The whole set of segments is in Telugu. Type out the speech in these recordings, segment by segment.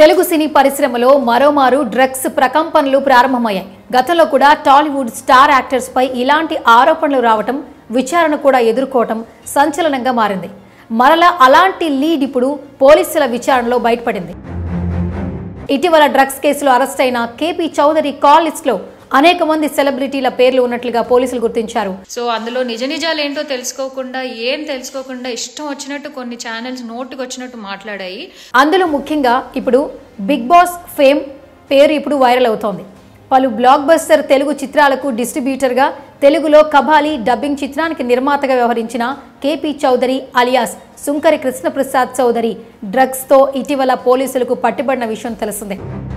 తెలుగు సినీ పరిశ్రమలో మరోమారు డ్రగ్స్ ప్రకంపనలు ప్రారంభమయ్యాయి గతంలో కూడా టాలీవుడ్ స్టార్ యాక్టర్స్ పై ఇలాంటి ఆరోపణలు రావటం విచారణ కూడా ఎదుర్కోవటం సంచలనంగా మారింది మరలా అలాంటి లీడ్ ఇప్పుడు పోలీసుల విచారణలో బయటపడింది ఇటీవల డ్రగ్స్ కేసులో అరెస్ట్ అయిన కేపీ చౌదరి కాల్ లిస్ట్లో అనేక మంది సెలబ్రిటీల పేర్లు ఉన్నట్లుగా పోలీసులు గుర్తించారు సో అందులో నిజ నిజాలు ఏంటో తెలుసుకోకుండా ఏం తెలుసుకోకుండా ఇష్టం వచ్చినట్టు కొన్ని ఛానల్స్ నోటుకు వచ్చినట్టు మాట్లాడాయి అందులో ముఖ్యంగా ఇప్పుడు బిగ్ బాస్ ఫేమ్ పేరు ఇప్పుడు వైరల్ అవుతోంది పలు బ్లాక్ బస్టర్ తెలుగు చిత్రాలకు డిస్ట్రిబ్యూటర్గా తెలుగులో కబాలి డబ్బింగ్ చిత్రానికి నిర్మాతగా వ్యవహరించిన కేపీ చౌదరి అలియాస్ సుంకరి కృష్ణప్రసాద్ చౌదరి డ్రగ్స్తో ఇటీవల పోలీసులకు పట్టుబడిన విషయం తెలిసిందే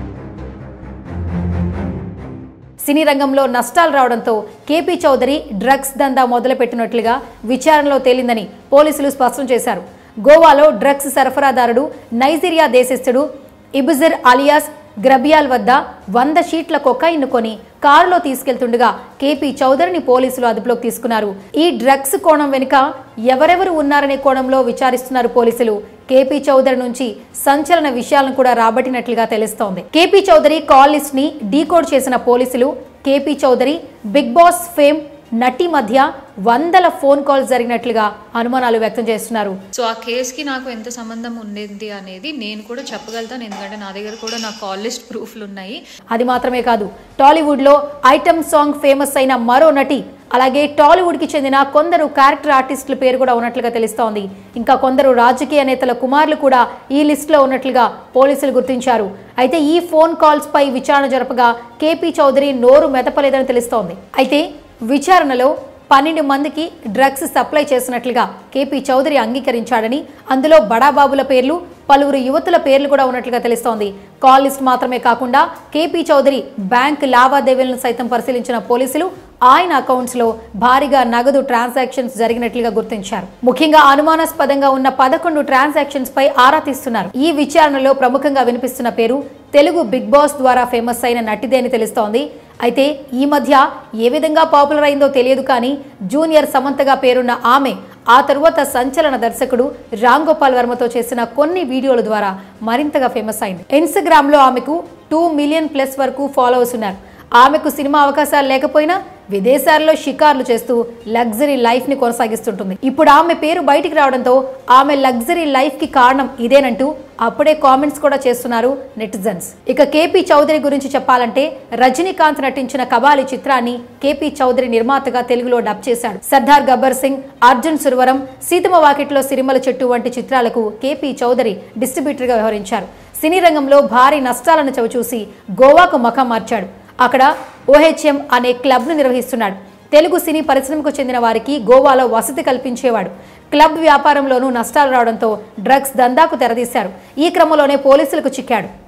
సినీ రంగంలో నష్టాలు రావడంతో కేపీ చౌదరి డ్రగ్స్ దందా మొదలుపెట్టినట్లుగా విచారణలో తేలిందని పోలీసులు స్పష్టం చేశారు గోవాలో డ్రగ్స్ సరఫరాదారుడు నైజీరియా దేశస్థుడు ఇబుజర్ అలియాస్ గ్రబియాల్ వద్ద వంద షీట్ల కొకాయిన్ కొని కారులో తీసుకెళ్తుండగా కేపీ చౌదరిని పోలీసులు అదుపులోకి తీసుకున్నారు ఈ డ్రగ్స్ కోణం వెనుక ఎవరెవరు ఉన్నారనే కోణంలో విచారిస్తున్నారు పోలీసులు కేపీ చౌదరి నుంచి సంచలన విషయాలను కూడా రాబట్టినట్లుగా తెలుస్తోంది కేపీ చౌదరి కాల్ లిస్ట్ ని డీకోడ్ చేసిన పోలీసులు KP Chowdary Big Boss fame నటి మధ్య వందల ఫోన్ కాల్స్ జరిగినట్లుగా అనుమానాలు వ్యక్తం చేస్తున్నారు సో ఆ కేసుకి నాకు ఎంత సంబంధం ఉండేది అనేది నేను కూడా చెప్పగలుగుతాను ఎందుకంటే నా దగ్గర కూడా నా కాల్ లిస్ట్ ప్రూఫ్లు ఉన్నాయి అది మాత్రమే కాదు టాలీవుడ్లో ఐటమ్ సాంగ్ ఫేమస్ అయిన మరో నటి అలాగే టాలీవుడ్కి చెందిన కొందరు క్యారెక్టర్ ఆర్టిస్టుల పేరు కూడా ఉన్నట్లుగా తెలుస్తోంది ఇంకా కొందరు రాజకీయ నేతల కుమారులు కూడా ఈ లిస్టులో ఉన్నట్లుగా పోలీసులు గుర్తించారు అయితే ఈ ఫోన్ కాల్స్ పై విచారణ జరపగా కేపీ చౌదరి నోరు మెదపలేదని తెలుస్తోంది అయితే విచారణలో పన్నెండు మందికి డ్రగ్స్ సప్లై చేసినట్లుగా కేపీ చౌదరి అంగీకరించాడని అందులో బడాబాబుల పేర్లు పలువురు యువతుల పేర్లు కూడా ఉన్నట్లుగా తెలుస్తోంది కాల్ లిస్ట్ మాత్రమే కాకుండా కేపీ చౌదరి బ్యాంక్ లావాదేవీలను సైతం పరిశీలించిన పోలీసులు ఆయన అకౌంట్స్ లో భారీగా నగదు ట్రాన్సాక్షన్స్ జరిగినట్లుగా గుర్తించారు ముఖ్యంగా అనుమానాస్పదంగా ఉన్న పదకొండు ట్రాన్సాక్షన్స్ పై ఆరా తీస్తున్నారు ఈ విచారణలో ప్రముఖంగా వినిపిస్తున్న పేరు తెలుగు బిగ్ బాస్ ద్వారా ఫేమస్ అయిన నటిదే అని తెలుస్తోంది అయితే ఈ మధ్య ఏ విధంగా పాపులర్ అయిందో తెలియదు కానీ జూనియర్ సమంతగా పేరున్న ఆమె ఆ తరువాత సంచలన దర్శకుడు రామ్ గోపాల్ వర్మతో చేసిన కొన్ని వీడియోల ద్వారా మరింతగా ఫేమస్ అయింది ఇన్స్టాగ్రామ్ లో ఆమెకు టూ మిలియన్ ప్లస్ వరకు ఫాలోవర్స్ ఉన్నారు ఆమెకు సినిమా అవకాశాలు లేకపోయినా విదేశాల్లో షికార్లు చేస్తూ లగ్జరీ లైఫ్ ని కొనసాగిస్తుంటుంది ఇప్పుడు ఆమె పేరు బయటికి రావడంతో ఆమె లగ్జరీ లైఫ్ కి కారణం ఇదేనంటూ అప్పుడే కామెంట్స్ కూడా చేస్తున్నారు నెటిజన్స్ ఇక కేపీ చౌదరి గురించి చెప్పాలంటే రజనీకాంత్ నటించిన కబాలి చిత్రాన్ని కేపీ చౌదరి నిర్మాతగా తెలుగులో డబ్ చేశాడు సర్దార్ గబ్బర్ సింగ్ అర్జున్ సురవరం సీతమ వాకిట్లో సిరిమల చెట్టు వంటి చిత్రాలకు కేపీ చౌదరి డిస్ట్రిబ్యూటర్ గా వ్యవహరించారు సినీ రంగంలో భారీ నష్టాలను చవిచూసి గోవాకు మఖం మార్చాడు అక్కడ ఓహెచ్ఎం అనే క్లబ్ను నిర్వహిస్తున్నాడు తెలుగు సినీ పరిశ్రమకు చెందిన వారికి గోవాలో వసతి కల్పించేవాడు క్లబ్ వ్యాపారంలోనూ నష్టాలు రావడంతో డ్రగ్స్ దందాకు తెరదీశారు ఈ క్రమంలోనే పోలీసులకు చిక్కాడు